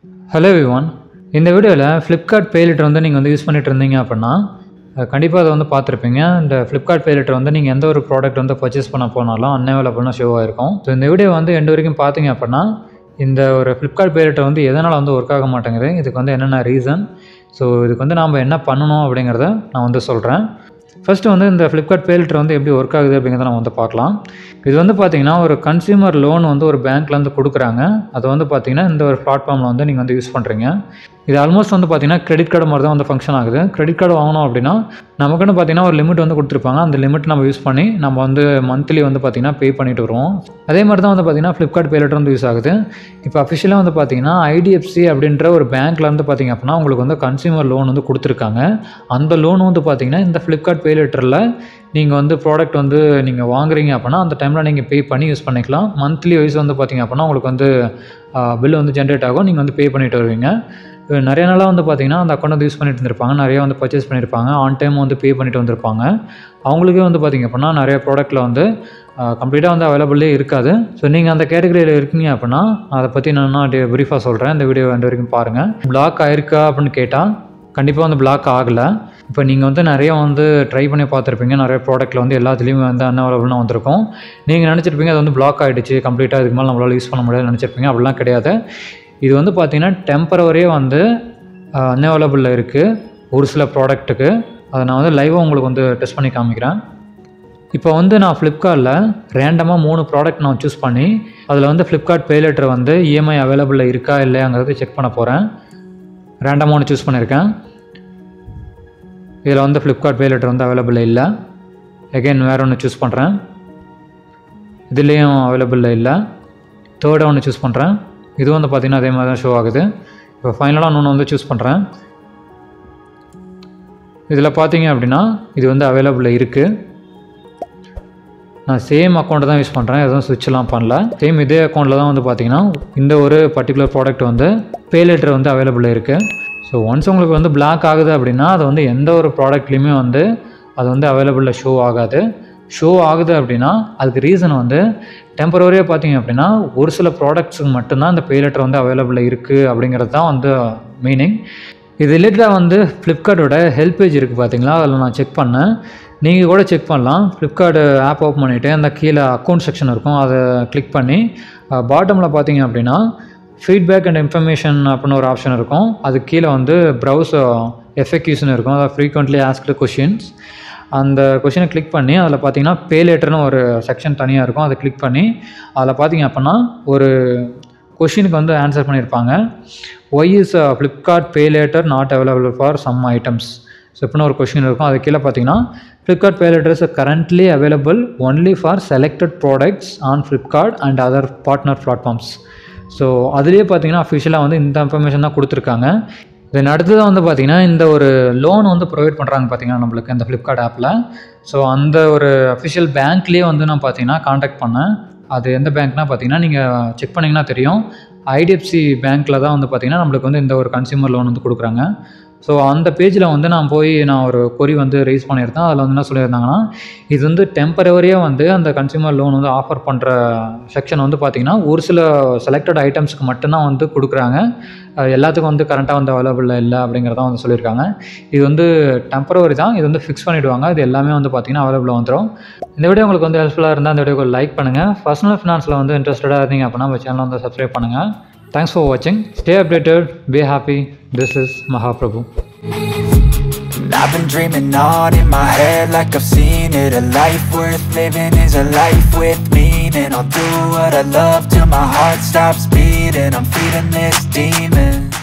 hello Vivaan இந்த வீடியோவில் Flipkart pay later வந்து நீங்கள் வந்து யூஸ் பண்ணிட்டு இருந்தீங்க அப்படின்னா கண்டிப்பாக அதை வந்து பார்த்துருப்பீங்க இந்த ஃப்ளிப்கார்ட் பே லெட்டர் வந்து நீங்கள் எந்த ஒரு ப்ராடக்ட் வந்து பர்ச்சேஸ் பண்ண போனாலும் அன்அவைலபிள்னு ஷோ ஆயிருக்கும் ஸோ இந்த வீடியோ வந்து எண்டு வரைக்கும் பார்த்தீங்க அப்படின்னா இந்த ஒரு ஃப்ளிப்கார்ட் பே லெட்டர் வந்து எதனால் வந்து ஒர்க் ஆக மாட்டேங்குது இதுக்கு வந்து என்னென்ன ரீசன் ஸோ இதுக்கு வந்து நாம் என்ன பண்ணணும் அப்படிங்கிறத நான் வந்து சொல்கிறேன் ஃபஸ்ட்டு வந்து இந்த ஃப்ளிப்கார்ட் பே லெட்டர் வந்து எப்படி ஒர்க் ஆகுது அப்படிங்கிறத நம்ம வந்து பார்க்கலாம் இது வந்து பார்த்தீங்கன்னா ஒரு கன்சியூமர் லோன் வந்து ஒரு பேங்க்லேருந்து கொடுக்குறாங்க அது வந்து பார்த்தீங்கன்னா இந்த ஒரு பிளாட்ஃபார்மில் வந்து நீங்கள் வந்து யூஸ் பண்ணுறீங்க இது ஆல்மோஸ்ட் வந்து பார்த்தீங்கன்னா கிரெடிட் கார்டு மாதிரி தான் வந்து ஃபங்க்ஷன் ஆகுது கிரெடிட் கார்டு வாங்கணும் அப்படின்னா நமக்குன்னு பார்த்தீங்கன்னா ஒரு லிமிட் வந்து கொடுத்துருப்பாங்க அந்த லிமிட் நம்ம யூஸ் பண்ணி நம்ம வந்து மந்த்லி வந்து பார்த்தீங்கன்னா பே பண்ணிட்டு வருவோம் அதே மாதிரி தான் வந்து பார்த்தீங்கன்னா ஃப்ளிப்கார்ட் பே லெட்டர் வந்து யூஸ் ஆகுது இப்போ அஃபிஷியலாக வந்து பார்த்தீங்கன்னா ஐடிஎஃப்சி அப்படின்ற ஒரு பேங்க்ல இருந்து பார்த்தீங்க அப்படின்னா உங்களுக்கு வந்து கன்சியூமர் லோன் வந்து கொடுத்துருக்காங்க அந்த லோன் வந்து பார்த்தீங்கன்னா இந்த ஃப்ளிப்கார்ட் பே லெட்டரில் நீங்கள் வந்து ப்ராடக்ட் வந்து நீங்கள் வாங்குறீங்க அப்படின்னா அந்த டைமில் நீங்கள் பே பண்ணி யூஸ் பண்ணிக்கலாம் மந்த்லி வைஸ் வந்து பார்த்தீங்க அப்படின்னா உங்களுக்கு வந்து பில் வந்து ஜென்ரேட் ஆகும் நீங்கள் வந்து பே பண்ணிட்டு வருவீங்க இப்போ நிறைய நாளாக வந்து பார்த்தீங்கன்னா அந்த அக்கௌண்ட் வந்து யூஸ் பண்ணிட்டு இருந்திருப்பாங்க நிறைய வந்து பர்ச்சேஸ் பண்ணியிருப்பாங்க ஆன் டைம் வந்து பே பண்ணிட்டு வந்திருப்பாங்க அவங்களுக்கே வந்து பார்த்தீங்க அப்படின்னா நிறைய ப்ராடக்ட்டில் வந்து கம்ப்ளீட்டாக வந்து அவைலபிளே இருக்காது ஸோ நீங்கள் அந்த கேட்டகரியில் இருக்கீங்க அப்படின்னா அதை பற்றி நான் ப்ரீஃபாக சொல்கிறேன் இந்த வீடியோ ரெண்டு வரைக்கும் பாருங்கள் பிளாக் ஆயிருக்கா அப்படின்னு கேட்டால் கண்டிப்பாக வந்து பிளாக் ஆகலை இப்போ நீங்கள் வந்து நிறைய வந்து ட்ரை பண்ணி பார்த்துருப்பீங்க நிறைய ப்ராடக்ட்டில் வந்து எல்லாத்துலேயுமே வந்து அன்அவைலபிள்னு வந்திருக்கும் நீங்கள் நினச்சிருப்பீங்க அது வந்து பிளாக் ஆகிடுச்சு கம்ப்ளீட்டாக இதுக்கு மேலே நம்மளால் யூஸ் பண்ண முடியாது நினச்சிருப்பீங்க அப்படிலாம் கிடையாது இது வந்து பார்த்தீங்கன்னா டெம்பரவரியாக வந்து அன்அவைலபிளில் இருக்குது ஒரு சில ப்ராடக்ட்டுக்கு அதை நான் வந்து லைவாக உங்களுக்கு வந்து டெஸ்ட் பண்ணி காமிக்கிறேன் இப்போ வந்து நான் ஃப்ளிப்கார்ட்டில் ரேண்டமாக மூணு ப்ராடக்ட் நான் சூஸ் பண்ணி அதில் வந்து ஃப்ளிப்கார்ட் பே லெட்டர் வந்து இஎம்ஐ அவைலபிளில் இருக்கா இல்லையாங்கிறது செக் பண்ண போகிறேன் ரேண்டமாக ஒன்று சூஸ் பண்ணியிருக்கேன் இதில் வந்து ஃப்ளிப்கார்ட் பே லெட்டர் வந்து அவைலபிள் இல்லை எகைன் வேறு ஒன்று சூஸ் பண்ணுறேன் இதுலேயும் அவைலபிளில் இல்லை தேர்டாக ஒன்று சூஸ் பண்ணுறேன் இது வந்து பார்த்திங்கன்னா அதே மாதிரி தான் ஷோ ஆகுது இப்போ ஃபைனலாக ஒன்று வந்து சூஸ் பண்ணுறேன் இதில் பார்த்தீங்க அப்படின்னா இது வந்து அவைலபிளில் இருக்குது நான் சேம் அக்கௌண்ட்டை தான் யூஸ் பண்ணுறேன் எதுவும் சுவிட்ச்லாம் பண்ணல சேம் இதே அக்கௌண்ட்டில் தான் வந்து பார்த்தீங்கன்னா இந்த ஒரு பர்டிகுலர் ப்ராடக்ட் வந்து பே லெட்டர் வந்து அவைலபிள் இருக்குது ஸோ ஒன்ஸ் உங்களுக்கு வந்து பிளாக் ஆகுது அப்படின்னா அது வந்து எந்த ஒரு ப்ராடக்ட்லேயுமே வந்து அது வந்து அவைலபிளில் ஷோ ஆகாது ஷோ ஆகுது அப்படின்னா அதுக்கு ரீசன் வந்து டெம்பரவரியாக பார்த்தீங்க அப்படின்னா ஒரு சில ப்ராடக்ட்ஸுக்கு மட்டும்தான் இந்த பே லெட்டர் வந்து அவைலபிளில் இருக்குது அப்படிங்கிறது தான் வந்து மீனிங் இது ரிலேட்டடாக வந்து ஃப்ளிப்கார்ட்டோட ஹெல்ப் பேஜ் இருக்குது பார்த்தீங்களா அதில் நான் செக் பண்ணேன் நீங்கள் கூட செக் பண்ணலாம் ஃப்ளிப்கார்ட் ஆப் ஓப்பன் பண்ணிவிட்டு அந்த கீழே அக்கௌண்ட் செக்ஷன் இருக்கும் அதை கிளிக் பண்ணி பாட்டமில் பார்த்தீங்க அப்படின்னா ஃபீட்பேக் அண்ட் இன்ஃபர்மேஷன் அப்படின்னு ஒரு ஆப்ஷன் இருக்கும் அது கீழே வந்து ப்ரௌஸ் எஃபெக்யூஸ்னு இருக்கும் அதாவது ஃப்ரீக்வெண்ட்லி ஆஸ்க்டு கொஷின்ஸ் அந்த கொஷினை கிளிக் பண்ணி அதில் பார்த்தீங்கன்னா பே லேட்டர்னு ஒரு செக்ஷன் தனியாக இருக்கும் அதை கிளிக் பண்ணி அதில் பார்த்தீங்க அப்படின்னா ஒரு கொஷினுக்கு வந்து ஆன்சர் பண்ணியிருப்பாங்க why is Flipkart pay later not available for some items so இப்படின்னு ஒரு கொஷின் இருக்கும் அது கீழே பார்த்தீங்கன்னா Flipkart pay later is currently available only for selected products on Flipkart and other partner platforms so அதுலேயே பார்த்தீங்கன்னா அஃபிஷியலாக வந்து இந்த இன்ஃபர்மேஷன் தான் கொடுத்துருக்காங்க தென் அடுத்ததாக வந்து பார்த்திங்கன்னா இந்த ஒரு லோன் வந்து ப்ரொவைட் பண்ணுறாங்க பார்த்தீங்கன்னா நம்மளுக்கு இந்த ஃப்ளிப்கார்ட் ஆப்பில் ஸோ அந்த ஒரு அஃபிஷியல் பேங்க்லேயே வந்து நான் பார்த்தீங்கன்னா காண்டாக்ட் பண்ணேன் அது எந்த பேங்க்னா பார்த்தீங்கன்னா நீங்கள் செக் பண்ணிங்கன்னா தெரியும் ஐடிஎஃப்சி பேங்க்கில் தான் வந்து பார்த்திங்கன்னா நம்மளுக்கு வந்து இந்த ஒரு கன்சியூமர் லோன் வந்து கொடுக்குறாங்க ஸோ அந்த பேஜில் வந்து நான் போய் நான் ஒரு கொரி வந்து ரைஸ் பண்ணியிருந்தேன் அதில் வந்து என்ன சொல்லியிருந்தாங்கன்னா இது வந்து டெம்பரவரியாக வந்து அந்த கன்சியூமர் லோன் வந்து ஆஃபர் பண்ணுற செக்ஷன் வந்து பார்த்திங்கன்னா ஒரு சில செலக்டட் ஐட்டம்ஸ்க்கு மட்டும்தான் வந்து கொடுக்குறாங்க எல்லாத்துக்கும் வந்து கரண்ட்டாக வந்து அவைலபிள் இல்லை அப்படிங்கிறதான் வந்து சொல்லியிருக்காங்க இது வந்து டெம்பரவரி தான் இது வந்து ஃபிக்ஸ் பண்ணிவிடுவாங்க இது எல்லாமே வந்து பார்த்திங்கன்னா அவைலபிள் வந்துடும் இந்த வீடியோ உங்களுக்கு வந்து ஹெல்ப்ஃபுல்லாக இருந்தால் இந்த வீடியோக்கு லைக் பண்ணுங்கள் பர்சனல் ஃபினான்ஸில் வந்து இன்ட்ரெஸ்டடாக இருந்தீங்க அப்படின்னா நம்ம சேனலை வந்து சப்ஸ்கிரைப் பண்ணுங்கள் தேங்க்ஸ் ஃபார் வாட்சிங் stay updated be happy this is Mahaprabhu I've been dreaming on in my head like I've seen it A life worth living is a life with meaning I'll do what I love till my heart stops beating I'm feeding this demon